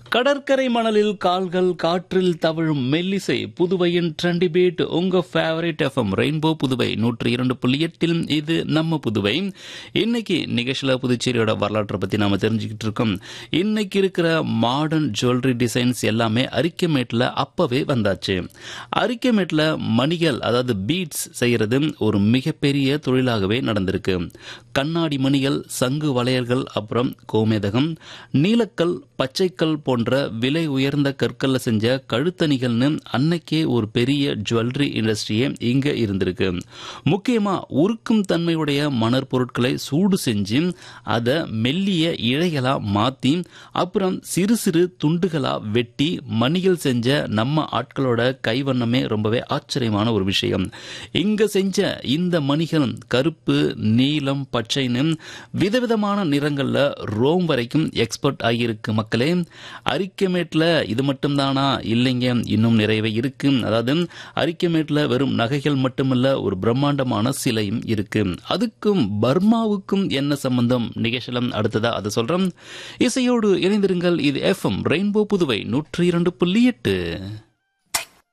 கடற்கரை மணலில் கால்கள் காற்றில் தவழும் மெல்லிசை புதுவையின் ட்ரெண்டி பீட் உங்க ஃபேவரட் எஃப்எம் ரெயின்போ புதுவை நூற்றி இரண்டு புள்ளி எட்டில் இது நம்ம புதுவை இன்னைக்கு நிகழ்ச்சியில புதுச்சேரியோட வரலாற்றை பத்தி நாம தெரிஞ்சுக்கிட்டு இருக்கோம் இன்னைக்கு இருக்கிற மாடர்ன் ஜுவல்லரி டிசைன்ஸ் எல்லாமே அரிக்கமேட்ல அப்பவே வந்தாச்சு அரிக்கமேட்ல மணிகள் அதாவது பீட்ஸ் செய்யறது ஒரு மிகப்பெரிய தொழிலாகவே நடந்திருக்கு கண்ணாடி மணிகள் சங்கு வளையல்கள் அப்புறம் கோமேதகம் நீலக்கல் பச்சைக்கல் போன்ற விலை உயர்ந்த கற்கள்ல செஞ்ச கழுத்தணிகள்னு அன்னைக்கே ஒரு பெரிய ஜுவல்லரி இண்டஸ்ட்ரியே இங்க இருந்திருக்கு முக்கியமா உருக்கும் தன்மையுடைய மணற் பொருட்களை சூடு செஞ்சு அதை மெல்லிய இழைகளா மாத்தி அப்புறம் சிறு சிறு துண்டுகளா வெட்டி மணிகள் செஞ்ச நம்ம ஆட்களோட கைவண்ணமே ரொம்பவே ஆச்சரியமான ஒரு விஷயம் இங்க செஞ்ச இந்த மணிகள் கருப்பு நீலம் பச்சைன்னு விதவிதமான நிறங்கள்ல ரோம் வரைக்கும் எக்ஸ்பர்ட் ஆகியிருக்கு மக்களே அரிக்கமேட்ல இது மட்டும்தானா இல்லைங்க இன்னும் நிறையவே இருக்கு அதாவது அரிக்கமேட்ல வெறும் நகைகள் மட்டுமல்ல ஒரு பிரம்மாண்டமான சிலையும் இருக்கு அதுக்கும் பர்மாவுக்கும் என்ன சம்பந்தம் நிகழ்ச்சிலம் அடுத்ததா அதை சொல்றோம் இசையோடு இணைந்திருங்கள் இது எஃப்எம் ரெயின்போ புதுவை நூற்றி இரண்டு புள்ளி எட்டு